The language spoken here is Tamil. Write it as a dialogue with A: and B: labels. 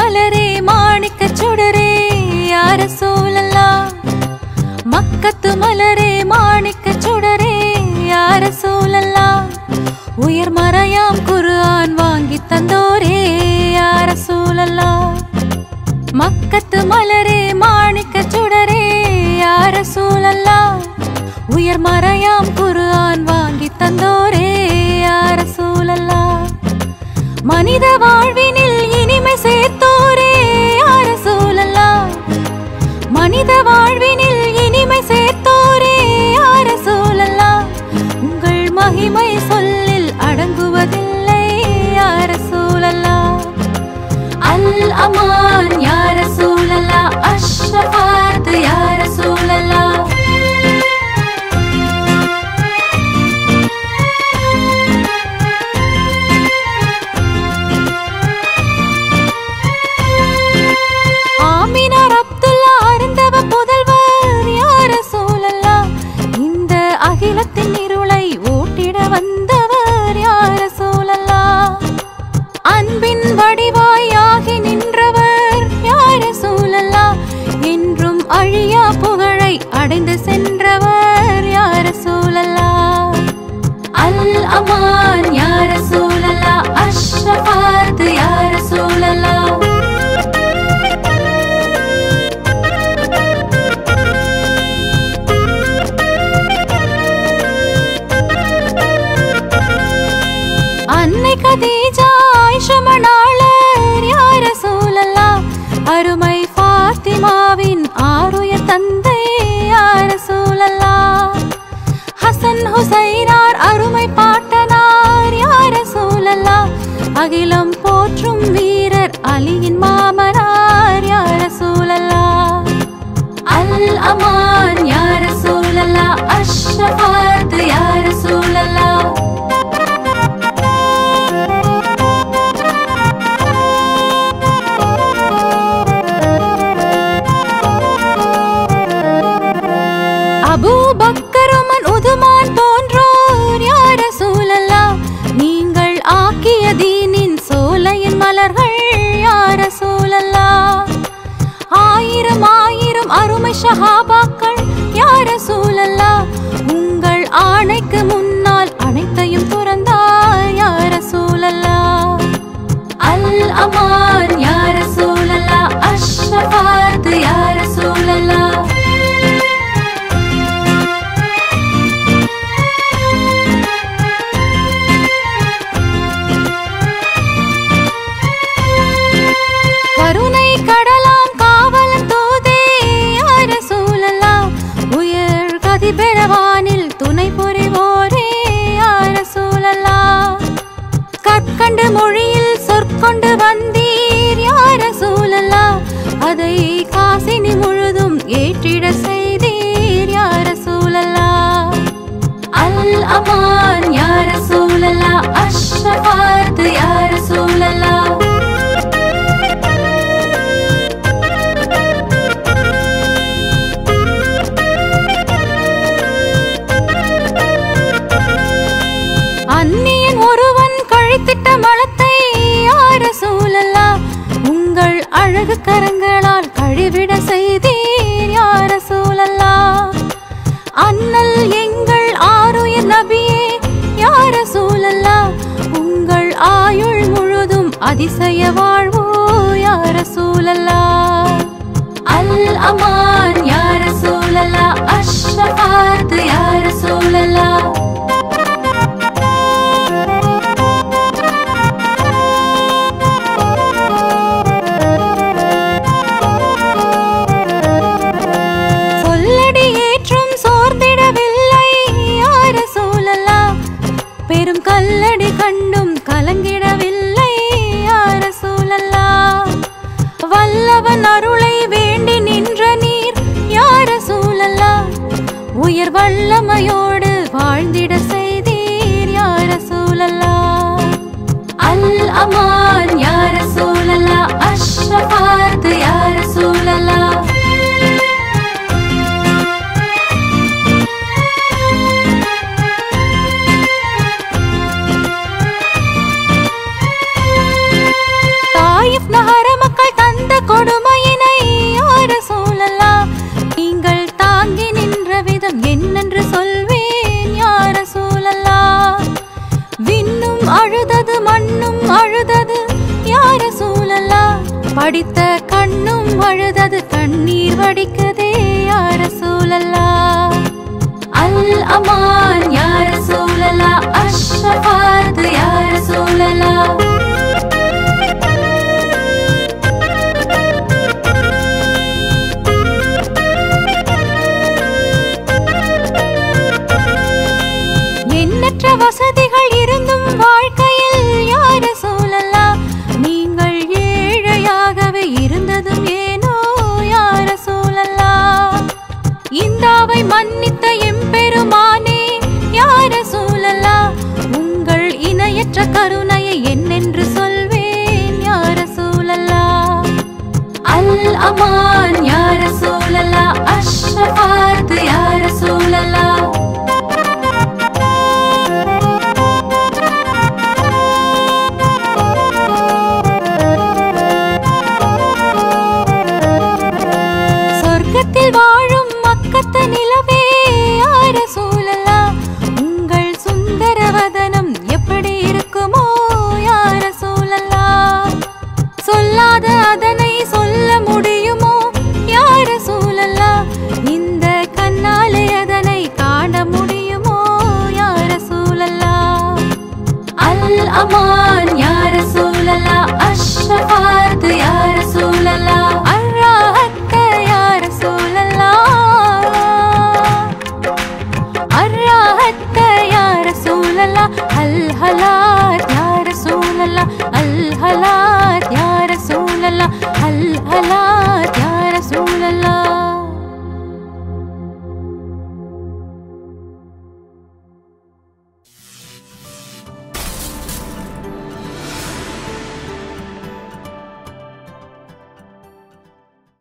A: மலரே மாணிக்க சுடரே யார சூழல்லா மக்கத்து மலரே மாணிக்க சுடரே யார சூழல்லா உயர் மறையாம் குர்ஆன் வாங்கி தந்தோரே யார சூழல்லா மக்கத்து மலரே மாணிக்க சுடரே யார சூழல்லா உயர் மறையாம் குர்ஆன் வாங்கி தந்தோரே யார சூழல்லா மனித வாழ்வினில் இனிமை சேர்த்தோரே யார சூழல்லா மனித வாழ்வினில் இனிமை சேர்த்தோரே யார சூழல்லா உங்கள் மகிமை சொல்லில் அடங்குவதில்லை யார சூழல்லா அல் அமான் யார சூழல்லா அஷ்ரஃபாத் யார சூழல்லா ஆமினார் அப்துல்லா அருந்தவ புதல்வர் யார சூழல்லா இந்த அகிலத்தின் இருளை ஓட்டிட வந்தவர் யார சூழல்லா அன்பின் வடிவாயாகி நின்றவர் யார சூழல்லா என்றும் அழியா புகழை அடைந்து சென்றவர் யார சூழல்லா அல் அமான் யார சூழல்லா அஷ்ரஃபாத் யார சூழல்லா அன்னை கதீஜா ஆயிஷமணாளர் யார சூழல்லா அருமை ஃபாத்திமாவின் ஆருய தந்தை யார சூழல்லா ஹசன் ஹுசைனார் அருமை பாட்டனார் யார சூழல்லா அகிலம் போற்றும் வீரர் அலியின் மாமனார் யார சூழல்லா அல் அமான் யார சூழல்லா அஷ்ரஃபாத் யார சூழல்லா அபூ பக்கர் உமர் உதுமான் போன்றோர் யார சூழல்லா நீங்கள் ஆக்கிய தீனின் சோலையின் மலர்கள் யார சூழல்லா ஆயிரம் ஆயிரம் அருமை ஷஹாபாக்கள் யார சூழல்லா உங்கள் ஆணைக்கு முன்னால் அனைத்தையும் துறந்தார் யார சூழல்லா அல் அமான் யார சூழல்லா அஷ்ரஃபாத் யார சூழல்லா கருணை கடலாம் காவலன் தூதே யார சூழல்லா உயர் கதி பெறவானில் துணை புரிவோரே யார சூழல்லா கற்கண்டு மொழியில் சொற்கொண்டு வந்தீர் யார சூழல்லா அதை காசினி முழுதும் ஏற்றிட செய்தீர் யார சூழல்லா அல் அமான் யார சூழல்லா அஷ்ரஃபாத் யார சூழல்லா அந்நியன் ஒருவன் கழித்திட்ட மலத்தை யார சூழல்லா உங்கள் அழகு கரங்களால் கழிவிட செய்தீர் யார சூழல்லா அண்ணல் எங்கள் ஆருயிர் நபியே யார சூழல்லா உங்கள் ஆயுள் முழுதும் அதிசய வாழ்வோ யார சூழல்லா அல் அமான் யார சூழல்லா அஷ்ரஃபாத் யார சூழல்லா சொல்லடி ஏற்றும் சோர்ந்திடவில்லை யார சூழல்லா பெரும் கல்லடி கண்டும் கலங்கிடவில்லை யார சூழல்லா வல்லவன் அருளை வேண்டி நின்ற நீர் யார சூழல்லா உயர் வல்லமையோடு வாழ்ந்திட செய்தீர் யார சூழல்லா அல் அமான் யார சூழல்லா அஷ்ரஃபாத் யார சூழல்லா தாயிப் நகர மக்கள் என்னென்று சொல்வேன் யார சூழல்லா விண்ணும் அழுதது மண்ணும் அழுதது யார சூழல்லா படித்த கண்ணும் அழுதது கண்ணீர் வடிக்குதே யார சூழல்லா அல் அமான் யார சூழலா அஷ்ரபாத் யார சூழலா எண்ணற்ற வசதிகள் இருந்தும் வாழ்க்கையில் யார சூழலா நீங்கள் ஏழையாகவே இருந்ததும் ஏனோ யார சூழலா இந்தாவை மன்னித்த எம்பெருமானே யார சூழலா உங்கள் இணையற்ற கருணையை என்னென்று சொல்வேன் யார சூழலா அல் அமா